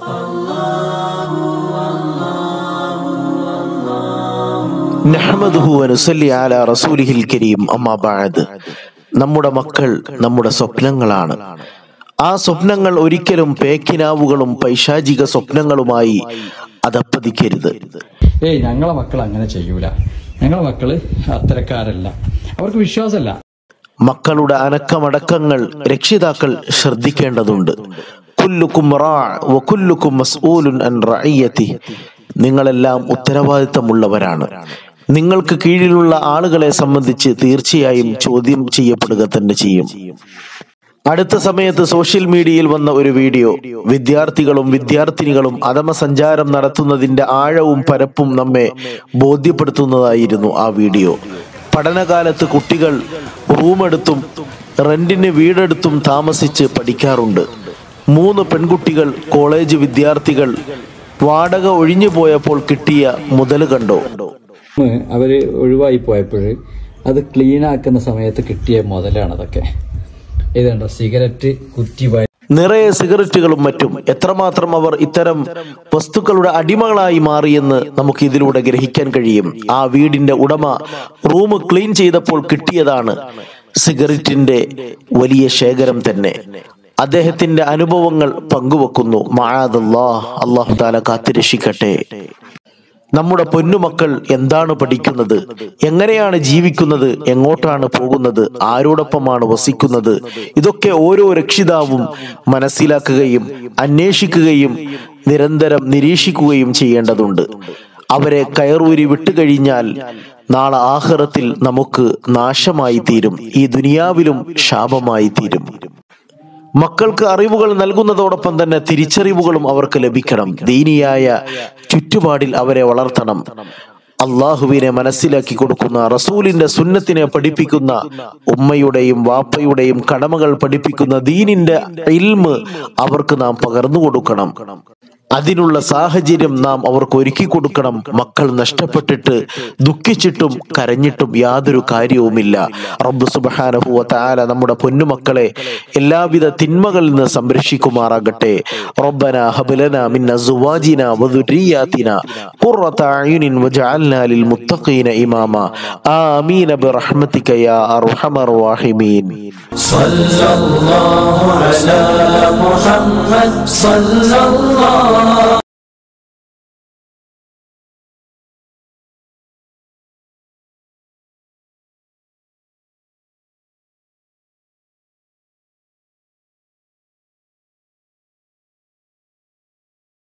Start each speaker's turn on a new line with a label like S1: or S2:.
S1: നഹ്മദുഹു വനുസല്ലി അലാ റസൂലിഹിൽ കരീം അമ്മാ ബഅദ് നമ്മുടെ മക്കൾ നമ്മുടെ സ്വപ്നങ്ങളാണ് ആ സ്വപ്നങ്ങൾ ഒരിക്കലും പേക്കിനാവുകളും പൈശാചിക സ്വപ്നങ്ങളുമായി അതപ്പതിക്കരുത്
S2: ഏയ് ഞങ്ങളെ മക്കൾ അങ്ങനെ ചെയ്യൂല ഞങ്ങളെ മക്കള് അത്തരക്കാരല്ല അവർക്ക് വിശ്വാസമല്ല
S1: മക്കളുടെ അനക്കമടക്കങ്ങൾ രക്ഷിതാക്കൾ ശ്രദ്ധിക്കേണ്ടതുണ്ട് കുല്ലുക്കും റാ വ കുല്ലുക്കും മസ്ഊലുൻ അൻ റഅയ്യതി നിങ്ങളെല്ലാം ഉത്തരവാദിത്തമുള്ളവരാണ് നിങ്ങൾക്ക് കീഴിലുള്ള ആളുകളെ സംബന്ധിച്ച് തീർച്ചയായും ചോദ്യം ചെയ്യപ്പെടുക തന്നെ ചെയ്യും അടുത്ത സമയത്ത് സോഷ്യൽ മീഡിയയിൽ വന്ന ഒരു വീഡിയോ വിദ്യാർത്ഥികളും വിദ്യാർത്ഥിനികളും അധമസഞ്ചാരം നടത്തുന്നതിന്റെ ആഴവും പരപ്പും നമ്മെ ബോധ്യപ്പെടുത്തുന്നതായിരുന്നു ആ വീഡിയോ പഠനകാലത്ത് കുട്ടികൾ റൂമെടുത്തും റെന്റിന് വീടെടുത്തും താമസിച്ച് പഠിക്കാറുണ്ട് മൂന്ന് പെൺകുട്ടികൾ കോളേജ് വിദ്യാർത്ഥികൾ വാടക ഒഴിഞ്ഞു പോയപ്പോൾ കിട്ടിയ മുതൽ കണ്ടോ
S2: ഉം, അവര് ഒഴിവായി പോയപ്പോൾ അത് ക്ലീൻ ആക്കുന്ന സമയത്ത് കിട്ടിയ മുതലാണ് അതൊക്കെ ഇതുണ്ടോ സിഗരറ്റ് കുറ്റി വാരി
S1: നിറയെ സിഗരറ്റുകളും മറ്റും എത്രമാത്രം അവർ ഇത്തരം വസ്തുക്കളുടെ അടിമകളായി മാറിയെന്ന് നമുക്ക് ഇതിലൂടെ ഗ്രഹിക്കാൻ കഴിയും ആ വീടിന്റെ ഉടമ റൂം ക്ലീൻ ചെയ്തപ്പോൾ കിട്ടിയതാണ് സിഗരറ്റിന്റെ വലിയ ശേഖരം തന്നെ അദ്ദേഹത്തിന്റെ അനുഭവങ്ങൾ പങ്കുവെക്കുന്നു മഴാദല്ലാ അള്ളാഹു താല കാത്തിരക്ഷിക്കട്ടെ നമ്മുടെ പൊന്നുമക്കൾ എന്താണ് പഠിക്കുന്നത് എങ്ങനെയാണ് ജീവിക്കുന്നത് എങ്ങോട്ടാണ് പോകുന്നത് ആരോടൊപ്പമാണ് വസിക്കുന്നത് ഇതൊക്കെ ഓരോ രക്ഷിതാവും മനസ്സിലാക്കുകയും അന്വേഷിക്കുകയും നിരന്തരം നിരീക്ഷിക്കുകയും ചെയ്യേണ്ടതുണ്ട് അവരെ കയറൂരി വിട്ടുകഴിഞ്ഞാൽ നാളെ ആഹ്റത്തിൽ നമുക്ക് നാശമായി തീരും ഈ ദുനിയാവിലും ശാപമായി തീരും മക്കൾക്ക് അറിവുകൾ നൽകുന്നതോടൊപ്പം തന്നെ തിരിച്ചറിവുകളും അവർക്ക് ലഭിക്കണം ദീനിയായ ചുറ്റുപാടിൽ അവരെ വളർത്തണം അള്ളാഹുവിനെ മനസ്സിലാക്കി കൊടുക്കുന്ന റസൂലിന്റെ സുന്നത്തിനെ പഠിപ്പിക്കുന്ന ഉമ്മയുടെയും വാപ്പയുടെയും കടമകൾ പഠിപ്പിക്കുന്ന ദീനിന്റെ ഇൽമ് അവർക്ക് നാം പകർന്നു കൊടുക്കണം അതിനുള്ള സാഹചര്യം നാം അവർക്ക് ഒരുക്കി കൊടുക്കണം മക്കൾ നഷ്ടപ്പെട്ടിട്ട് ദുഃഖിച്ചിട്ടും കരഞ്ഞിട്ടും യാതൊരു കാര്യവുമില്ല റബ്ബ് സുബ്ഹാനഹു വ തആല നമ്മുടെ പൊന്നുമക്കളെ എല്ലാവിധ തിന്മകളിൽ നിന്ന് സംരക്ഷിക്കുമാറാകട്ടെ റബ്ബന ഹബ്ലന മിൻ അസ്വാജിന വദുരിയാതിന ഖുറത അയുനിൻ വജഅൽനാ ലിൽ മുത്തഖീന ഇമാമ ആമീൻ ബിറഹ്മതിക യാ അർഹമർ റഹീമീൻ
S3: صلى الله على محمد صلى الله